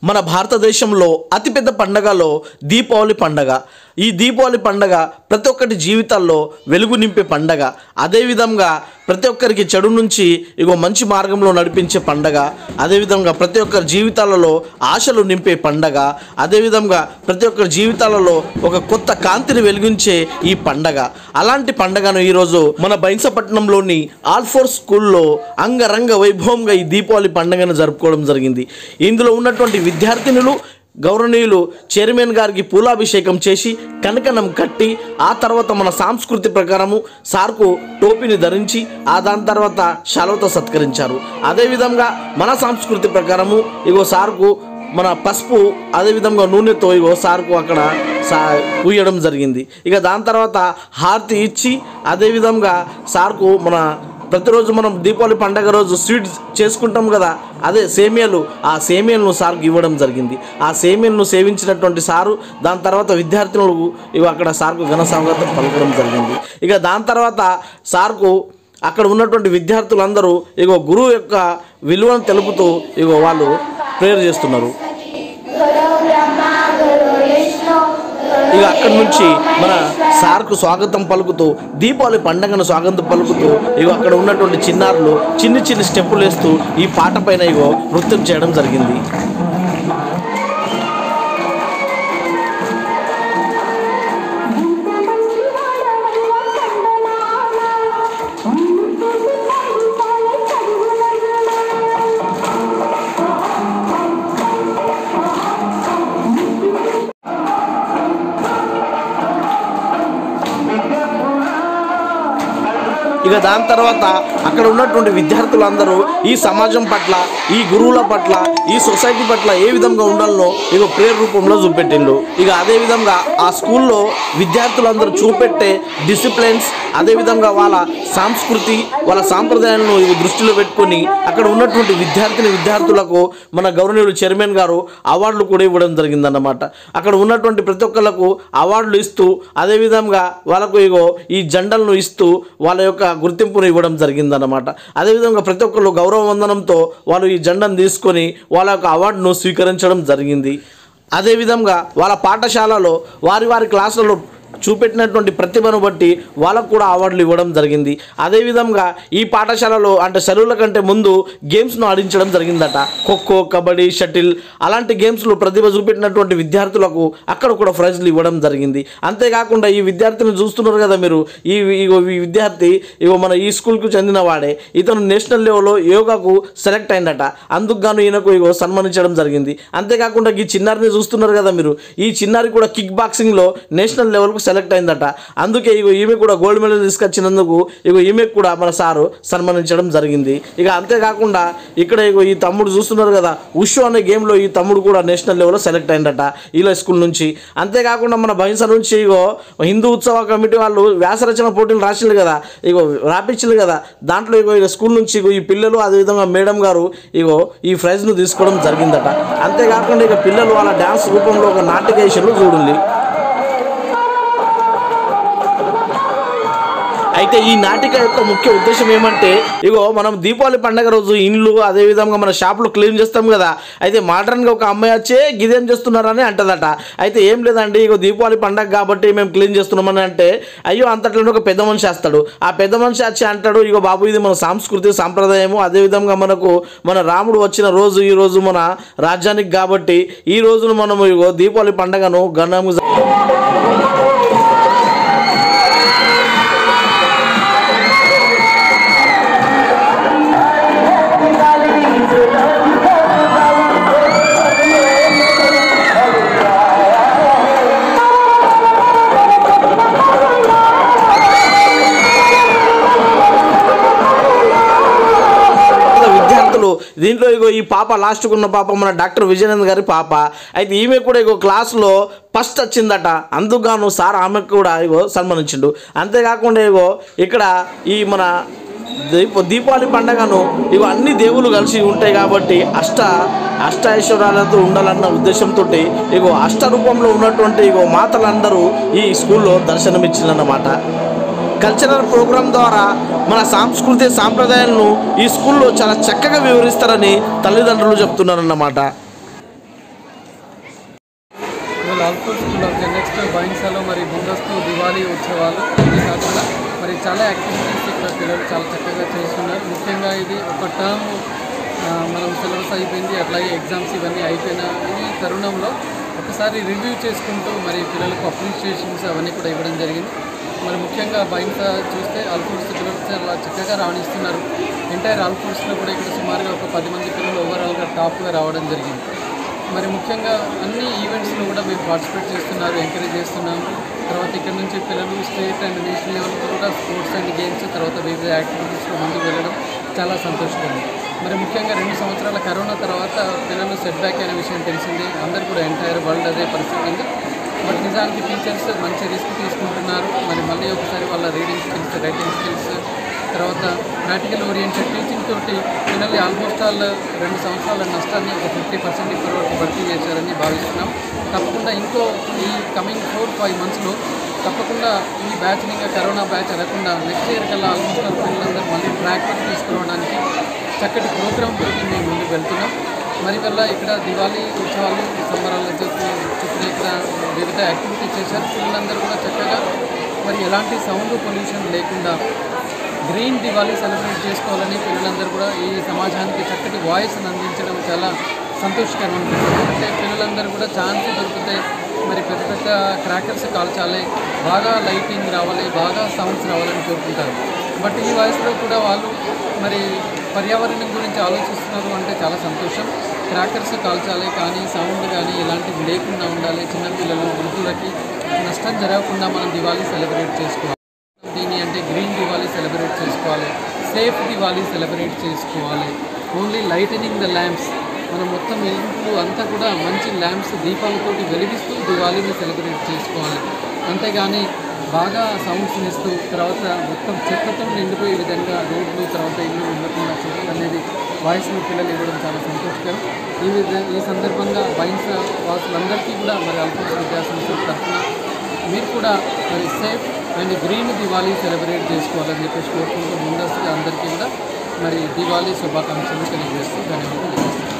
మన భారతదేశంలో అతిపెద్ద పండగలో దీపావళి పండగ ఈ దీపావళి పండగ ప్రతి ఒక్కటి జీవితాల్లో వెలుగు నింపే పండగ అదేవిధంగా ప్రతి ఒక్కరికి చెడు నుంచి ఇగో మంచి మార్గంలో నడిపించే పండగ అదేవిధంగా ప్రతి ఒక్కరి జీవితాలలో ఆశలు నింపే పండగ అదేవిధంగా ప్రతి ఒక్కరి జీవితాలలో ఒక కొత్త కాంతిని వెలిగించే ఈ పండగ అలాంటి పండగను ఈరోజు మన బైన్సపట్నంలోని ఆల్ఫోర్ స్కూల్లో అంగరంగ వైభవంగా ఈ దీపావళి పండుగను జరుపుకోవడం జరిగింది ఇందులో ఉన్నటువంటి విద్యార్థినులు గౌరవనీయులు చైర్మన్ గారికి పూలాభిషేకం చేసి కనకనం కట్టి ఆ తర్వాత మన సంస్కృతి ప్రకారము సార్కు టోపీని ధరించి ఆ దాని తర్వాత శాలవతో సత్కరించారు అదేవిధంగా మన సంస్కృతి ప్రకారము ఇగో సార్కు మన పసుపు అదేవిధంగా నూనెతో ఇగో సార్కు అక్కడ సా పూయడం జరిగింది ఇక దాని తర్వాత హారతి ఇచ్చి అదేవిధంగా సార్కు మన ప్రతిరోజు మనం దీపావళి పండగ రోజు స్వీట్ చేసుకుంటాం కదా అదే సేమియాలు ఆ సేమియాలను సార్కు ఇవ్వడం జరిగింది ఆ సేమియాలను సేవించినటువంటి సారు దాని తర్వాత విద్యార్థులకు ఇవి అక్కడ సార్కు ఘన స్వాగతం పలకడం జరిగింది ఇక దాని తర్వాత సార్కు అక్కడ ఉన్నటువంటి విద్యార్థులందరూ ఇగో గురువు యొక్క విలువను తెలుపుతూ ఇగో వాళ్ళు ప్రేయర్ చేస్తున్నారు ఇక అక్కడి నుంచి మన సార్కు స్వాగతం పలుకుతూ దీపావళి పండగను స్వాగతం పలుకుతూ ఇగో అక్కడ ఉన్నటువంటి చిన్నారులు చిన్ని చిన్ని స్టెప్పులు వేస్తూ ఈ పాట పైన ఇగో నృత్యం చేయడం జరిగింది ఇక దాని తర్వాత అక్కడ ఉన్నటువంటి విద్యార్థులందరూ ఈ సమాజం పట్ల ఈ గురువుల పట్ల ఈ సొసైటీ పట్ల ఏ విధంగా ఉండాలనో ఇక ప్రేయర్ రూపంలో చూపెట్టిండు ఇక అదే విధంగా ఆ స్కూల్లో విద్యార్థులందరూ చూపెట్టే డిసిప్లిన్స్ అదేవిధంగా వాళ్ళ సంస్కృతి వాళ్ళ సాంప్రదాయాలను ఇవి దృష్టిలో పెట్టుకొని అక్కడ ఉన్నటువంటి విద్యార్థిని విద్యార్థులకు మన గవర్నర్ చైర్మన్ గారు అవార్డులు కూడా ఇవ్వడం జరిగిందన్నమాట అక్కడ ఉన్నటువంటి ప్రతి ఒక్కళ్ళకు అవార్డులు ఇస్తూ అదేవిధంగా వాళ్ళకు ఇగో ఈ జెండలను ఇస్తూ వాళ్ళ యొక్క గుర్తింపును ఇవ్వడం జరిగిందన్నమాట అదేవిధంగా ప్రతి ఒక్కళ్ళు గౌరవ వందనంతో వాళ్ళు ఈ జెండాను తీసుకొని వాళ్ళ యొక్క అవార్డును స్వీకరించడం జరిగింది అదేవిధంగా వాళ్ళ పాఠశాలలో వారి వారి క్లాసులలో చూపెట్టినటువంటి ప్రతిభను బట్టి వాళ్ళకు కూడా అవార్డులు ఇవ్వడం జరిగింది అదేవిధంగా ఈ పాఠశాలలో అంటే సెలవుల కంటే ముందు గేమ్స్ను ఆడించడం జరిగిందట ఖోఖో కబడ్డీ షటిల్ అలాంటి గేమ్స్లో ప్రతిభ చూపెట్టినటువంటి విద్యార్థులకు అక్కడ కూడా ప్రైజ్లు ఇవ్వడం జరిగింది అంతేకాకుండా ఈ విద్యార్థిని చూస్తున్నారు కదా మీరు ఈ ఇగో ఈ విద్యార్థి ఇగో మన ఈ స్కూల్కు చెందిన వాడే ఇతను నేషనల్ లెవెల్లో యోగాకు సెలెక్ట్ అయిందట అందుకు గాను ఈయనకు ఇగో సన్మానించడం జరిగింది అంతేకాకుండా ఈ చిన్నారిని చూస్తున్నారు కదా మీరు ఈ చిన్నారి కూడా కిక్ బాక్సింగ్లో నేషనల్ లెవెల్కు సెలెక్ట్ అయిందట అందుకే ఇగో ఈమె కూడా గోల్డ్ మెడల్ తీసుకొచ్చినందుకు ఇగో ఈమెకు కూడా మన సారు సన్మానించడం జరిగింది ఇక అంతేకాకుండా ఇక్కడ ఇగో ఈ తమ్ముడు చూస్తున్నారు కదా ఉషు అనే గేమ్లో ఈ తమ్ముడు కూడా నేషనల్ లెవెల్లో సెలెక్ట్ అయిందట ఈల స్కూల్ నుంచి అంతేకాకుండా మన బహింస నుంచి ఇగో హిందూ ఉత్సవ కమిటీ వాళ్ళు వ్యాసరచన పోటీలు రాసిండ్రు కదా ఇగో రాపించిండ్రు కదా దాంట్లో ఇగో ఇక స్కూల్ నుంచి ఇగో ఈ పిల్లలు అదేవిధంగా మేడం గారు ఇగో ఈ ప్రైజ్ను తీసుకోవడం జరిగిందట అంతేకాకుండా ఇక పిల్లలు వాళ్ళ డ్యాన్స్ రూపంలో ఒక నాటిక వేసారు చూడండి అయితే ఈ నాటిక యొక్క ముఖ్య ఉద్దేశం ఏమంటే ఇగో మనం దీపావళి పండగ రోజు ఇండ్లు అదేవిధంగా మన షాపులు క్లీన్ చేస్తాం కదా అయితే మోడర్న్గా ఒక అమ్మాయి వచ్చే గిదేం చేస్తున్నారని అంటదట అయితే ఏం లేదండి ఇగో దీపావళి పండగ కాబట్టి మేము క్లీన్ చేస్తున్నామని అంటే అయ్యో అంతట్లోనే ఒక పెద్ద మనిషి వస్తాడు ఆ పెద్ద మనిషి వచ్చి అంటాడు ఇగో బాబు ఇది మన సాంస్కృతిక సాంప్రదాయము అదేవిధంగా మనకు మన రాముడు వచ్చిన రోజు ఈ రోజు మన రాజ్యానికి కాబట్టి ఈ రోజును మనము ఇగో దీపావళి పండగను ఘనంగా విద్యార్థులు దీంట్లో ఇగో ఈ పాప లాస్ట్కు ఉన్న పాప మన డాక్టర్ విజయనంద్ గారి పాప అయితే ఈమె కూడా ఇగో క్లాస్లో ఫస్ట్ వచ్చిందట అందుకుగాను సార్ ఆమెకు కూడా ఇగో సన్మానించిండు అంతేకాకుండా ఇగో ఇక్కడ ఈ మన దీప దీపావళి పండగను ఇగో అన్ని దేవుళ్ళు కలిసి ఉంటాయి కాబట్టి అష్ట అష్ట ఐశ్వర్యాలతో ఉండాలన్న ఉద్దేశంతో ఇగో అష్ట రూపంలో ఉన్నటువంటి ఇగో మాతలందరూ ఈ స్కూల్లో దర్శనమిచ్చిందన్నమాట కల్చరల్ ప్రోగ్రాం ద్వారా మన సాంస్కృతిక సాంప్రదాయాలను ఈ స్కూల్లో చాలా చక్కగా వివరిస్తారని తల్లిదండ్రులు చెప్తున్నారన్నమాట ఇవాళ Alpur school of the next బైన్సాలో మరి ముందస్తు దివాళీ ఉత్సవాలు ఇది కాకుండా మరి చాలా యాక్టివిటీస్ ఇక్కడ పిల్లలు చాలా చక్కగా చేస్తున్నారు ముఖ్యంగా ఇది ఒక టర్మ్ మనం సిలబస్ అయిపోయింది అట్లాగే ఎగ్జామ్స్ ఇవన్నీ అయిపోయిన ఈ తరుణంలో ఒకసారి రివ్యూ చేసుకుంటూ మరి పిల్లలకు అప్రిషియేషన్స్ అవన్నీ కూడా ఇవ్వడం జరిగింది మరి ముఖ్యంగా బయట చూస్తే అల్ఫోర్స్ పిల్లలు చాలా చక్కగా రాణిస్తున్నారు ఎంటైర్ అల్ఫోర్స్లో కూడా ఇక్కడ సుమారుగా ఒక పది మంది పిల్లలు ఓవరాల్గా టాప్గా రావడం జరిగింది మరి ముఖ్యంగా అన్ని ఈవెంట్స్లో కూడా మేము పార్టిసిపేట్ చేస్తున్నారు ఎంకరేజ్ చేస్తున్నాము తర్వాత ఇక్కడ నుంచి పిల్లలు స్టేట్ అండ్ నేషనల్ లెవెల్కి కూడా స్పోర్ట్స్ అండ్ గేమ్స్ తర్వాత వివిధ యాక్టివిటీస్లో ముందుకు వెళ్ళడం చాలా సంతోషకరం మరి ముఖ్యంగా రెండు సంవత్సరాల కరోనా తర్వాత పిల్లలు సెట్ బ్యాక్ అయిన విషయం తెలిసింది అందరు కూడా ఎంటైర్ వరల్డ్ అదే పరిస్థితి ఉంది బట్ నిజానికి టీచర్స్ మంచి రిస్క్ తీసుకుంటున్నారు మరి మళ్ళీ ఒకసారి వాళ్ళ రీడింగ్ స్కిల్స్ రైటింగ్ స్కిల్స్ తర్వాత ప్రాక్టికల్ ఓరియంటెడ్ టీచింగ్ తోటి పిల్లలు ఆల్మోస్ట్ ఆల్ రెండు సంవత్సరాల నష్టాన్ని ఒక ఫిఫ్టీ పర్సెంట్ ఇప్పటివరకు భర్తీ చేశారని భావిస్తున్నాం తప్పకుండా ఇంకో ఈ కమింగ్ ఫోర్ ఫైవ్ మంత్స్లో తప్పకుండా ఈ బ్యాచ్ని ఇంకా కరోనా బ్యాచ్ అనకుండా నెక్స్ట్ ఇయర్ కల్లా ఆల్మోస్ట్ ఆల్ పిల్లలందరూ మళ్ళీ ట్రాక్కి తీసుకురావడానికి చక్కటి ప్రోగ్రామ్ తోటి మేము ముందుకు వెళ్తున్నాం మరి వల్ల ఇక్కడ దివాళీ ఉత్సవాలు సంబరాలు చుట్టూ చుట్టూ ఇక్కడ వివిధ యాక్టివిటీస్ చేశారు పిల్లలందరూ కూడా చక్కగా మరి ఎలాంటి సౌండ్ పొల్యూషన్ లేకుండా గ్రీన్ దివాళీ సెలబ్రేట్ చేసుకోవాలని పిల్లలందరూ కూడా ఈ సమాజానికి చక్కటి వాయిస్ని అందించడం చాలా సంతోషకరం అనిపిస్తుంది అంటే పిల్లలందరూ కూడా ఛాన్స్ దొరికితే మరి పెద్ద పెద్ద క్రాకర్స్ కాల్చాలి బాగా లైటింగ్ రావాలి బాగా సౌండ్స్ రావాలని కోరుకుంటారు బట్ ఈ వయసులో కూడా వాళ్ళు మరి పర్యావరణం గురించి ఆలోచిస్తున్నారు అంటే చాలా సంతోషం క్రాకర్స్ కాల్చాలి కానీ సౌండ్ కానీ ఇలాంటివి లేకుండా ఉండాలి చిన్నపిల్లలు వృద్ధులకి నష్టం జరగకుండా మనం దివాళీ సెలబ్రేట్ చేసుకోవాలి దీని అంటే గ్రీన్ దివాళీ సెలబ్రేట్ చేసుకోవాలి సేఫ్ దివాళీ సెలబ్రేట్ చేసుకోవాలి ఓన్లీ లైటనింగ్ ద ల్యాంప్స్ మనం మొత్తం ఇంట్లో అంతా కూడా మంచి ల్యాంప్స్ దీపాలతోటి వెలిగిస్తూ దివాళీని సెలబ్రేట్ చేసుకోవాలి అంతేగాని బాగా సౌండ్స్ ఇస్తూ తర్వాత మొత్తం చెత్తతో నిండిపోయే విధంగా రోడ్లు తర్వాత ఇల్లు ఉండకుండా చూడడం అనేది వాయిస్ని పిల్లలు ఇవ్వడం చాలా సంతోషకరం ఈ విధ ఈ సందర్భంగా బైన్స్ వాసులందరికీ కూడా మరి అల్పస్ విద్యాసంస్థ తరఫున మీరు కూడా మరి safe and green Diwali celebrate చేసుకోవాలని చెప్పేసి కోరుకుంటూ ముందస్తుగా అందరికీ కూడా మరి దివాళీ శుభాకాంక్షలు తెలియజేస్తూ ధన్యవాదాలు తెలియజేస్తాను